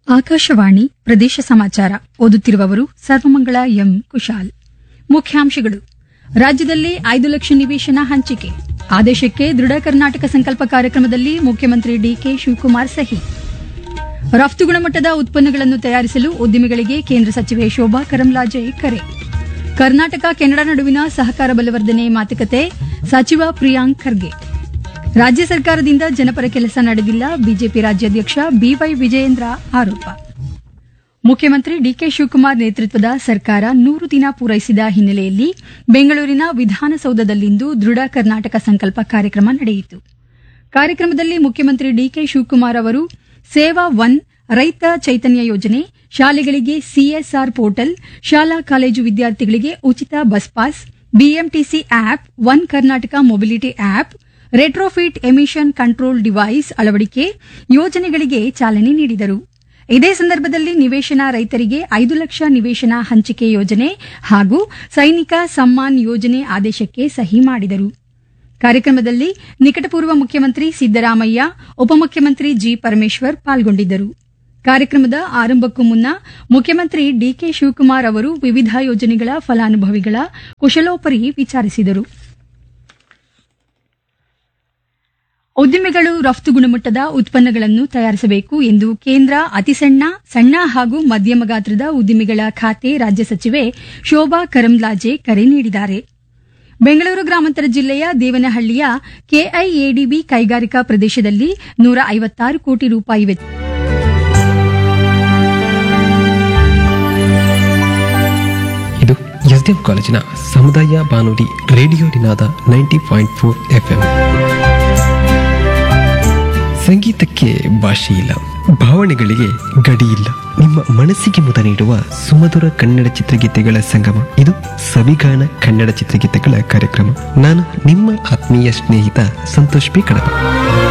ಆಕಾಶವಾಣಿ ಪ್ರದೇಶ ಸಮಾಚಾರ ಓದುತ್ತಿರುವವರು ಸರ್ವಮಂಗಳ ಎಂ ಕುಶಾಲ್ ಮುಖ್ಯಾಂಶಗಳು ರಾಜ್ಯದಲ್ಲಿ ಐದು ಲಕ್ಷ ನಿವೇಶನ ಹಂಚಿಕೆ ಆದೇಶಕ್ಕೆ ದೃಢ ಕರ್ನಾಟಕ ಸಂಕಲ್ಪ ಕಾರ್ಯಕ್ರಮದಲ್ಲಿ ಮುಖ್ಯಮಂತ್ರಿ ಡಿಕೆ ಶಿವಕುಮಾರ್ ಸಹಿ ರಫ್ತು ಗುಣಮಟ್ಟದ ಉತ್ಪನ್ನಗಳನ್ನು ತಯಾರಿಸಲು ಉದ್ಯಮಿಗಳಿಗೆ ಕೇಂದ್ರ ಸಚಿವೆ ಶೋಭಾ ಕರಂಲಾಜೆ ಕರೆ ಕರ್ನಾಟಕ ಕೆನಡಾ ನಡುವಿನ ಸಹಕಾರ ಬಲವರ್ಧನೆ ಮಾತುಕತೆ ಸಚಿವ ಪ್ರಿಯಾಂಕ್ ಖರ್ಗೆ ರಾಜ್ಯ ಸರ್ಕಾರದಿಂದ ಜನಪರ ಕೆಲಸ ನಡೆದಿಲ್ಲ ಬಿಜೆಪಿ ರಾಜ್ಯಾಧ್ಯಕ್ಷ ಬಿವೈ ವಿಜಯೇಂದ್ರ ಆರೋಪ ಮುಖ್ಯಮಂತ್ರಿ ಡಿಕೆ ಶಿವಕುಮಾರ್ ನೇತೃತ್ವದ ಸರ್ಕಾರ ನೂರು ದಿನ ಪೂರೈಸಿದ ಹಿನ್ನೆಲೆಯಲ್ಲಿ ಬೆಂಗಳೂರಿನ ವಿಧಾನಸೌಧದಲ್ಲಿಂದು ದೃಢ ಕರ್ನಾಟಕ ಸಂಕಲ್ಪ ಕಾರ್ಯಕ್ರಮ ನಡೆಯಿತು ಕಾರ್ಯಕ್ರಮದಲ್ಲಿ ಮುಖ್ಯಮಂತ್ರಿ ಡಿಕೆ ಶಿವಕುಮಾರ್ ಅವರು ಸೇವಾ ಒನ್ ರೈತ ಚೈತನ್ಯ ಯೋಜನೆ ಶಾಲೆಗಳಿಗೆ ಸಿಎಸ್ಆರ್ ಪೋರ್ಟಲ್ ಶಾಲಾ ಕಾಲೇಜು ವಿದ್ಯಾರ್ಥಿಗಳಿಗೆ ಉಚಿತ bus pass BMTC app one Karnataka mobility app retrofit emission control device ಅಳವಡಿಕೆ ಯೋಜನೆಗಳಿಗೆ ಚಾಲನೆ ನೀಡಿದರು ಇದೇ ಸಂದರ್ಭದಲ್ಲಿ ನಿವೇಶನ ರೈತರಿಗೆ ಐದು ಲಕ್ಷ ನಿವೇಶನ ಹಂಚಿಕೆ ಯೋಜನೆ ಹಾಗೂ ಸೈನಿಕ ಸಮ್ಮಾನ್ ಯೋಜನೆ ಆದೇಶಕ್ಕೆ ಸಹಿ ಮಾಡಿದರು ಕಾರ್ಯಕ್ರಮದಲ್ಲಿ ನಿಕಟಪೂರ್ವ ಮುಖ್ಯಮಂತ್ರಿ ಸಿದ್ದರಾಮಯ್ಯ ಉಪಮುಖ್ಯಮಂತ್ರಿ ಜಿ ಪರಮೇಶ್ವರ್ ಪಾಲ್ಗೊಂಡಿದ್ದರು ಕಾರ್ಯಕ್ರಮದ ಆರಂಭಕ್ಕೂ ಮುನ್ನ ಮುಖ್ಯಮಂತ್ರಿ ಡಿಕೆ ಶಿವಕುಮಾರ್ ಅವರು ವಿವಿಧ ಯೋಜನೆಗಳ ಫಲಾನುಭವಿಗಳ ಕುಶಲೋಪರಿ ವಿಚಾರಿಸಿದರು ಉದ್ಯಮಿಗಳು ರಫ್ತು ಗುಣಮಟ್ಟದ ಉತ್ಪನ್ನಗಳನ್ನು ತಯಾರಿಸಬೇಕು ಎಂದು ಕೇಂದ್ರ ಅತಿಸಣ್ಣ ಸಣ್ಣ ಹಾಗೂ ಮಧ್ಯಮ ಗಾತ್ರದ ಉದ್ಯಮಿಗಳ ಖಾತೆ ರಾಜ್ಯ ಸಚಿವೆ ಶೋಭಾ ಕರಂದ್ಲಾಜೆ ಕರೆ ನೀಡಿದ್ದಾರೆ ಬೆಂಗಳೂರು ಗ್ರಾಮಾಂತರ ಜಿಲ್ಲೆಯ ದೇವನಹಳ್ಳಿಯ ಕೆಐಎಡಿಬಿ ಕೈಗಾರಿಕಾ ಪ್ರದೇಶದಲ್ಲಿ ನೂರ ಐವತ್ತಾರು ಕೋಟಿ ರೂಪಾಯಿ ವೆಚ್ಚ ಇದು ಎಸ್ಡಿಎಂ ಕಾಲೇಜಿನ ಸಮುದಾಯ ಬಾನುಲಿ radio Ninada ninety point four FM ಸಂಗೀತಕ್ಕೆ ಭಾಷೆ ಇಲ್ಲ ಭಾವನೆಗಳಿಗೆ ಗಡಿ ಇಲ್ಲ ನಿಮ್ಮ ಮನಸ್ಸಿಗೆ ಮುದ ನೀಡುವ ಸುಮಧುರ ಕನ್ನಡ ಚಿತ್ರಗೀತೆಗಳ ಸಂಗಮ ಇದು ಸವಿಗಾನ ಕನ್ನಡ ಚಿತ್ರಗೀತೆಗಳ ಕಾರ್ಯಕ್ರಮ ನಾನು ನಿಮ್ಮ ಆತ್ಮೀಯ ಸ್ನೇಹಿತ ಸಂತೋಷ್ ಪಿ ಕಡಪ